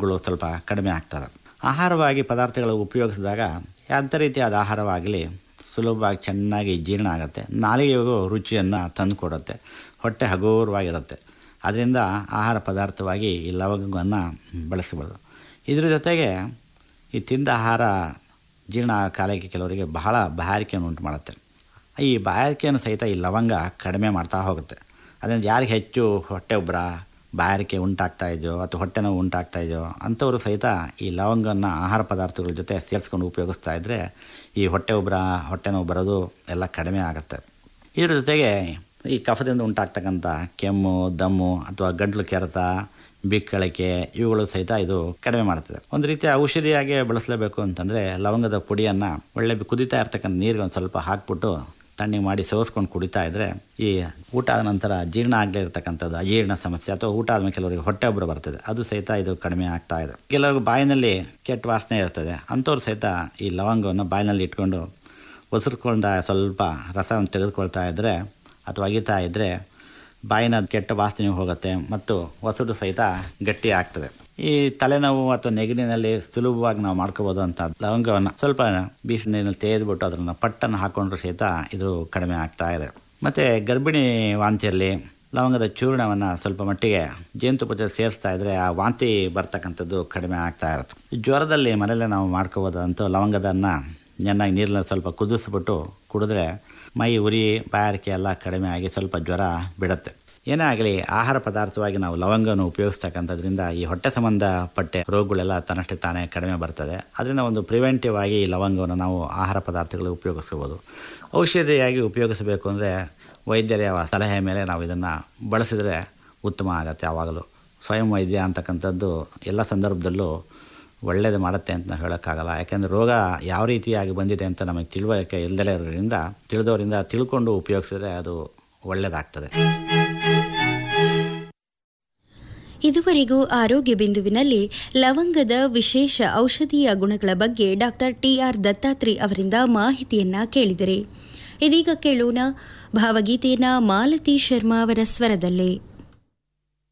ರೋಗಗಳು ಸ್ವಲ್ಪ ಕಡಿಮೆ ಆಗ್ತದೆ ಆಹಾರವಾಗಿ ಪದಾರ್ಥಗಳು ಉಪಯೋಗಿಸಿದಾಗ ಯಾವುದೇ ರೀತಿಯಾದ ಆಹಾರವಾಗಲಿ ಸುಲಭವಾಗಿ ಚೆನ್ನಾಗಿ ಜೀರ್ಣ ಆಗುತ್ತೆ ನಾಲಿಗೆಗೂ ರುಚಿಯನ್ನು ತಂದು ಕೊಡುತ್ತೆ ಹೊಟ್ಟೆ ಹಗುರವಾಗಿರುತ್ತೆ ಅದರಿಂದ ಆಹಾರ ಪದಾರ್ಥವಾಗಿ ಈ ಲವಂಗವನ್ನು ಬಳಸಬಹುದು ಇದ್ರ ಜೊತೆಗೆ ಈ ತಿಂದ ಆಹಾರ ಜೀರ್ಣ ಕಾಲಕ್ಕೆ ಕೆಲವರಿಗೆ ಬಹಳ ಬಾಯಾರಿಕೆಯನ್ನು ಉಂಟು ಮಾಡುತ್ತೆ ಈ ಬಾಯಾರಿಕೆಯನ್ನು ಸಹಿತ ಈ ಲವಂಗ ಕಡಿಮೆ ಮಾಡ್ತಾ ಹೋಗುತ್ತೆ ಅದರಿಂದ ಯಾರಿಗೆ ಹೆಚ್ಚು ಹೊಟ್ಟೆ ಉಬ್ಬರ ಬಾಯಾರಿಕೆ ಉಂಟಾಗ್ತಾ ಇದೆಯೋ ಅಥವಾ ಹೊಟ್ಟೆ ನೋವು ಉಂಟಾಗ್ತಾ ಇದೆಯೋ ಅಂಥವರು ಸಹಿತ ಈ ಲವಂಗವನ್ನು ಆಹಾರ ಪದಾರ್ಥಗಳ ಜೊತೆ ಸೇರಿಸ್ಕೊಂಡು ಉಪಯೋಗಿಸ್ತಾ ಇದ್ದರೆ ಈ ಹೊಟ್ಟೆ ಉಬ್ಬರ ಹೊಟ್ಟೆ ನೋವು ಬರೋದು ಎಲ್ಲ ಕಡಿಮೆ ಆಗುತ್ತೆ ಇದ್ರ ಜೊತೆಗೆ ಈ ಕಫದಿಂದ ಉಂಟಾಗ್ತಕ್ಕಂಥ ಕೆಮ್ಮು ದಮ್ಮು ಅಥವಾ ಗಂಟ್ಲು ಕೆರೆತ ಬಿಕ್ಕಳಿಕೆ ಇವುಗಳು ಸಹಿತ ಇದು ಕಡಿಮೆ ಮಾಡ್ತದೆ ಒಂದು ರೀತಿಯ ಔಷಧಿಯಾಗಿ ಬಳಸಲೇಬೇಕು ಅಂತಂದರೆ ಲವಂಗದ ಪುಡಿಯನ್ನು ಒಳ್ಳೆ ಕುದಿತಾ ಇರ್ತಕ್ಕಂಥ ನೀರಿಗೆ ಒಂದು ಸ್ವಲ್ಪ ಹಾಕ್ಬಿಟ್ಟು ತಣ್ಣಗೆ ಮಾಡಿ ಸೋಸ್ಕೊಂಡು ಕುಡಿತಾ ಇದ್ದರೆ ಈ ಊಟ ಆದ ನಂತರ ಜೀರ್ಣ ಆಗದೇ ಇರತಕ್ಕಂಥದ್ದು ಅಜೀರ್ಣ ಸಮಸ್ಯೆ ಅಥವಾ ಊಟ ಆದಮೇಲೆ ಕೆಲವರಿಗೆ ಹೊಟ್ಟೆ ಒಬ್ಬರು ಬರ್ತದೆ ಅದು ಸಹಿತ ಇದು ಕಡಿಮೆ ಆಗ್ತಾ ಇದೆ ಕೆಲವರು ಬಾಯಿನಲ್ಲಿ ಕೆಟ್ಟ ವಾಸನೆ ಇರ್ತದೆ ಅಂಥವ್ರು ಸಹಿತ ಈ ಲವಂಗವನ್ನು ಬಾಯಿನಲ್ಲಿ ಇಟ್ಕೊಂಡು ಒಸರ್ಕೊಂಡ ಸ್ವಲ್ಪ ರಸವನ್ನು ತೆಗೆದುಕೊಳ್ತಾ ಇದ್ದರೆ ಅಥವಾ ಅಗಿತಾ ಇದ್ದರೆ ಬಾಯಿನ ಕೆಟ್ಟ ವಾಸನೆ ಹೋಗುತ್ತೆ ಮತ್ತು ಒಸಡು ಸಹಿತ ಗಟ್ಟಿ ಆಗ್ತದೆ ಈ ತಲೆನೋವು ಅಥವಾ ನೆಗಡಿನಲ್ಲಿ ಸುಲಭವಾಗಿ ನಾವು ಮಾಡ್ಕೋಬೋದು ಅಂತ ಲವಂಗವನ್ನು ಸ್ವಲ್ಪ ಬೀಸಿ ನೀರಿನಲ್ಲಿ ತೆಗೆದುಬಿಟ್ಟು ಅದನ್ನು ಪಟ್ಟನ್ನು ಹಾಕೊಂಡ್ರು ಸಹಿತ ಇದು ಕಡಿಮೆ ಆಗ್ತಾ ಇದೆ ಮತ್ತು ಗರ್ಭಿಣಿ ವಾಂತಿಯಲ್ಲಿ ಲವಂಗದ ಚೂರ್ಣವನ್ನು ಸ್ವಲ್ಪ ಮಟ್ಟಿಗೆ ಜೇನುತುಪ್ಪ ಜೊತೆ ಸೇರಿಸ್ತಾ ಇದ್ದರೆ ಆ ವಾಂತಿ ಬರ್ತಕ್ಕಂಥದ್ದು ಕಡಿಮೆ ಆಗ್ತಾ ಇರುತ್ತೆ ಜ್ವರದಲ್ಲಿ ಮನೆಯಲ್ಲೇ ನಾವು ಮಾಡ್ಕೋಬೋದಂತೂ ಲವಂಗದನ್ನು ಚೆನ್ನಾಗಿ ನೀರಲ್ಲಿ ಸ್ವಲ್ಪ ಕುದಿಸ್ಬಿಟ್ಟು ಕುಡಿದ್ರೆ ಮೈ ಉರಿ ಬಾಯಾರಿಕೆ ಎಲ್ಲ ಕಡಿಮೆ ಆಗಿ ಸ್ವಲ್ಪ ಜ್ವರ ಬಿಡುತ್ತೆ ಏನೇ ಆಗಲಿ ಆಹಾರ ಪದಾರ್ಥವಾಗಿ ನಾವು ಲವಂಗವನ್ನು ಉಪಯೋಗಿಸ್ತಕ್ಕಂಥದ್ರಿಂದ ಈ ಹೊಟ್ಟೆ ಸಂಬಂಧಪಟ್ಟ ರೋಗಗಳೆಲ್ಲ ತನ್ನಷ್ಟೇ ತಾನೇ ಕಡಿಮೆ ಬರ್ತದೆ ಅದರಿಂದ ಒಂದು ಪ್ರಿವೆಂಟಿವ್ ಆಗಿ ಈ ಲವಂಗವನ್ನು ನಾವು ಆಹಾರ ಪದಾರ್ಥಗಳು ಉಪಯೋಗಿಸ್ಬೋದು ಔಷಧಿಯಾಗಿ ಉಪಯೋಗಿಸಬೇಕು ಅಂದರೆ ವೈದ್ಯರ ಸಲಹೆ ಮೇಲೆ ನಾವು ಇದನ್ನು ಬಳಸಿದರೆ ಉತ್ತಮ ಆಗುತ್ತೆ ಯಾವಾಗಲೂ ಸ್ವಯಂ ವೈದ್ಯ ಅಂತಕ್ಕಂಥದ್ದು ಎಲ್ಲ ಸಂದರ್ಭದಲ್ಲೂ ಒಳ್ಳೇದು ಮಾಡುತ್ತೆ ಅಂತ ನಾವು ಹೇಳೋಕ್ಕಾಗಲ್ಲ ಯಾಕೆಂದರೆ ರೋಗ ಯಾವ ರೀತಿಯಾಗಿ ಬಂದಿದೆ ಅಂತ ನಮಗೆ ತಿಳುವಳಿಕೆ ಇಲ್ಲದೇ ಇರೋದ್ರಿಂದ ತಿಳಿದವರಿಂದ ತಿಳ್ಕೊಂಡು ಉಪಯೋಗಿಸಿದ್ರೆ ಅದು ಒಳ್ಳೆಯದಾಗ್ತದೆ ಇದುವರೆಗೂ ಆರೋಗ್ಯ ಬಿಂದುವಿನಲ್ಲಿ ಲವಂಗದ ವಿಶೇಷ ಔಷಧೀಯ ಗುಣಗಳ ಬಗ್ಗೆ ಡಾಕ್ಟರ್ ಟಿಆರ್ ದತ್ತಾತ್ರಿ ಅವರಿಂದ ಮಾಹಿತಿಯನ್ನ ಕೇಳಿದರೆ ಇದೀಗ ಕೇಳೋಣ ಭಾವಗೀತೆಯನ್ನ ಮಾಲತಿ ಶರ್ಮಾ ಅವರ ಸ್ವರದಲ್ಲಿ